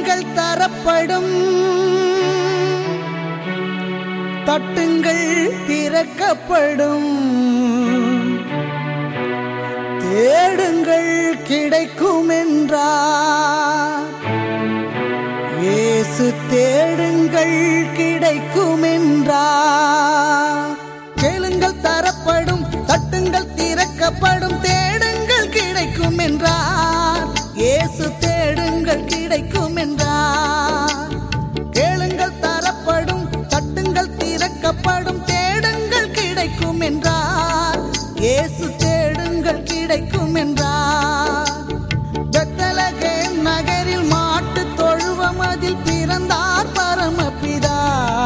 கேளுங்கள் தரப்படும் தட்டுங்கள் திறக்கப்படும் தேடுங்கள் கிடைக்கும் என்றார் இயேசு தேடுங்கள் கிடைக்கும் என்றார் கேளுங்கள் தரப்படும் தட்டுங்கள் திறக்கப்படும் தேடுங்கள் கிடைக்கும் என்றார் இயேசு தேடுங்கள் கிடைக்கும் என்றார் கேளுங்கள் தரப்படும் தட்டுங்கள் திறக்கப்படும் தேடுங்கள் கிடைக்கும் என்றார் இயேசு தேடுங்கள் கிடைக்கும் என்றார் பெத்தலகேம் நகரில் மாட்டு தொழுவம் அதில் பிறந்தார் பரமபிதா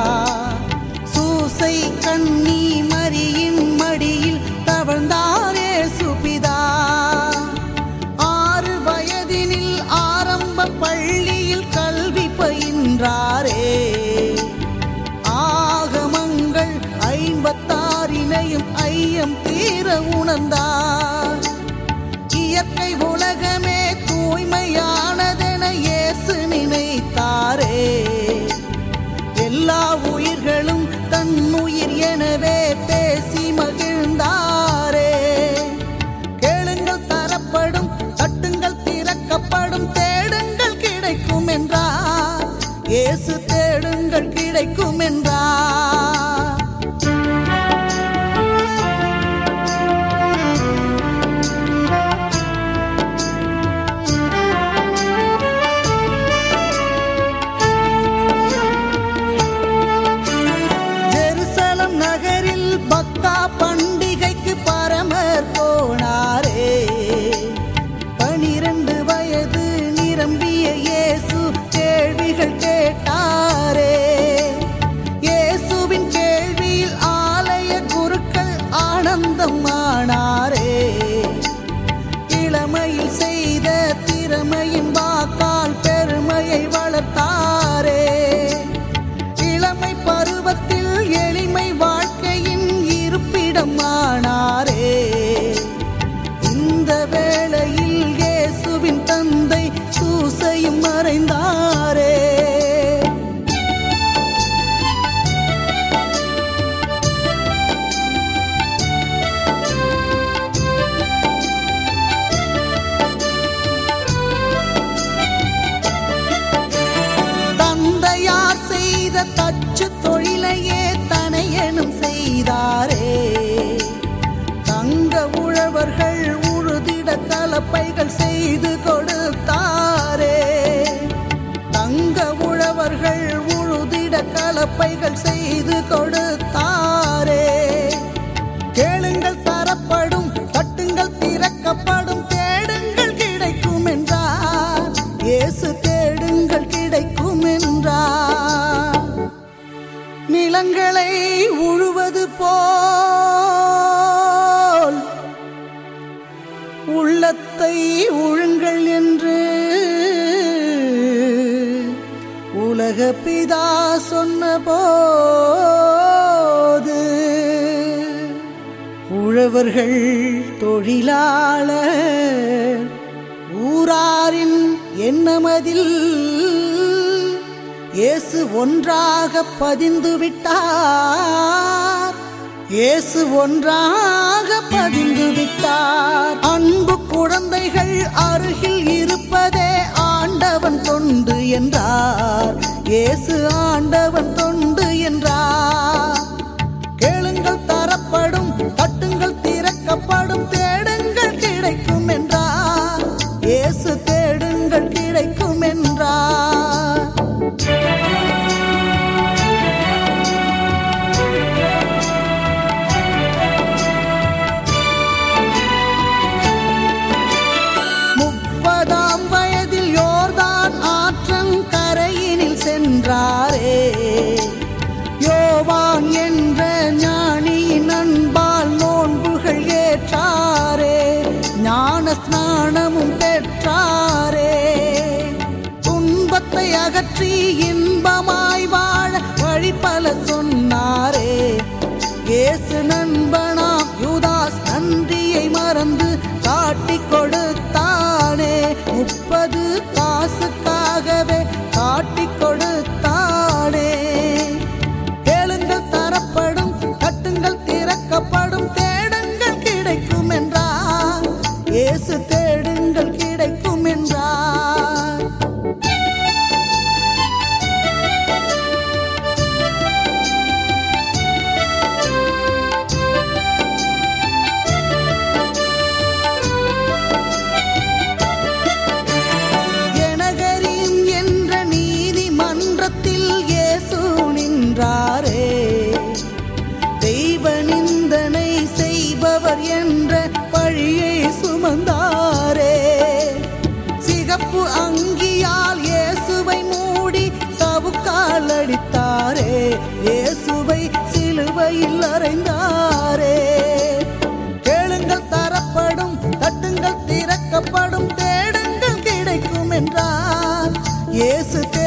சூசை கண்ணி மரியின் மடியில் தவழ்ந்தாரே சுபிதா ஆறு வயதினில் ஆரம்ப பள்ளியில் கல்வி பயின்றாரே ஆகமங்கள் ஐம்பத்தாறினையும் ஐயம் தீர உணர்ந்தார் இயற்கை உலகமே தூய்மையானதென இயேசு நினைத்தாரே எல்லா உயிர்களும் தன் உயிர் எனவே பேசி மகிழ்ந்தாரே கேளுங்கள் தரப்படும் தட்டுங்கள் திறக்கப்படும் தேடுங்கள் கிடைக்கும் என்றார் இயேசு தேடுங்கள் கிடைக்கும் என்றார் ஜெருசலம் நகரில் பக்கா பண்டிகைக்கு பரமர் போனாரே பனிரெண்டு வயது நிரம்பிய இயேசு கேள்விகள் கேட்டாரே இயேசுவின் கேள்வியில் ஆலய குருக்கள் ஆனந்தம் ஆனாரே இளமையில் செய்த திறமையின் வாக்கால் பெருமையை வளர்த்தாரே இளமை பருவத்தில் எளிமை வாழ்க்கையின் இருப்பிடம் ஆனாரே இந்த வேளையில் இயேசுவின் தந்தை சூசையும் மறைந்தாரே தந்தையார் செய்த தச்சு தொழிலையே தனையனும் செய்தாரே தங்க உழவர்கள் உழுதிட கலப்பைகள் செய்து கொடுத்தாரே தங்க உழவர்கள் உழுதிட கலப்பைகள் செய்து கொடுத்தாரே கேளுங்கள் தரப்படும் தட்டுங்கள் திறக்கப்படும் தேடுங்கள் கிடைக்கும் என்றார் இயேசு தேடுங்கள் கிடைக்கும் என்றார் நிலங்களை உழுவது போல் உள்ளத்தை உழுங்கள் என்று உலக பிதா சொன்ன போது உழவர்கள் தொழிலாளர் ஊராரின் எண்ணமதில் இயேசு ஒன்றாக பதிந்து விட்டார் இயேசு ஒன்றாக பதிந்து விட்டார் அன்பு குழந்தைகள் அருகில் இருப்பதே ஆண்டவன் தொண்டு என்றார் இயேசு ஆண்டவன் தொண்டு என்றார் கேளுங்கள் தரப்படும் தட்டுங்கள் திறக்கப்படும் தேடுங்கள் கிடைக்கும் என்றார் இயேசு தேடுங்கள் கிடைக்கும் என்றார் முப்பதாம் வயதில் யோர்தான் ஆற்றங்கரையினில் சென்றாரே யோவான் என்ற ஞானியின் அன்பால் நோன்புகள் ஏற்றாரே ஞான ஸ்நானமும் பெற்றாரே துன்பத்தை அகற்றி இன்பமாய் வாழ வழி பல சொன்னாரே இயேசு நண்பனாம் யூதாஸ் நன்றியை மறந்து காட்டிக் கொடுத்தானே முப்பது காசுக்காகவே காட்டிக் கொடுத்தானே கேளுங்கள் தரப்படும் கட்டுங்கள் திறக்கப்படும் தேடுங்கள் கிடைக்கும் என்றார் இயேசு தேடுங்கள் கிடைக்கும் என்றார் எனகரின் என்ற நீதிமன்றத்தில் இயேசு நின்றாரே தெய்வ நிந்தனை செய்பவர் என்ற பழியை சுமந்தாரே சிகப்பு அங்கியால் இயேசுவை மூடி சவுக்கால் அடித்தாரே இயேசுவை சிலுவையில் அறைந்தாரே கேளுங்கள் தரப்படும் தட்டுங்கள் திறக்கப்படும் தேடுங்கள் கிடைக்கும் என்றார் இயேசு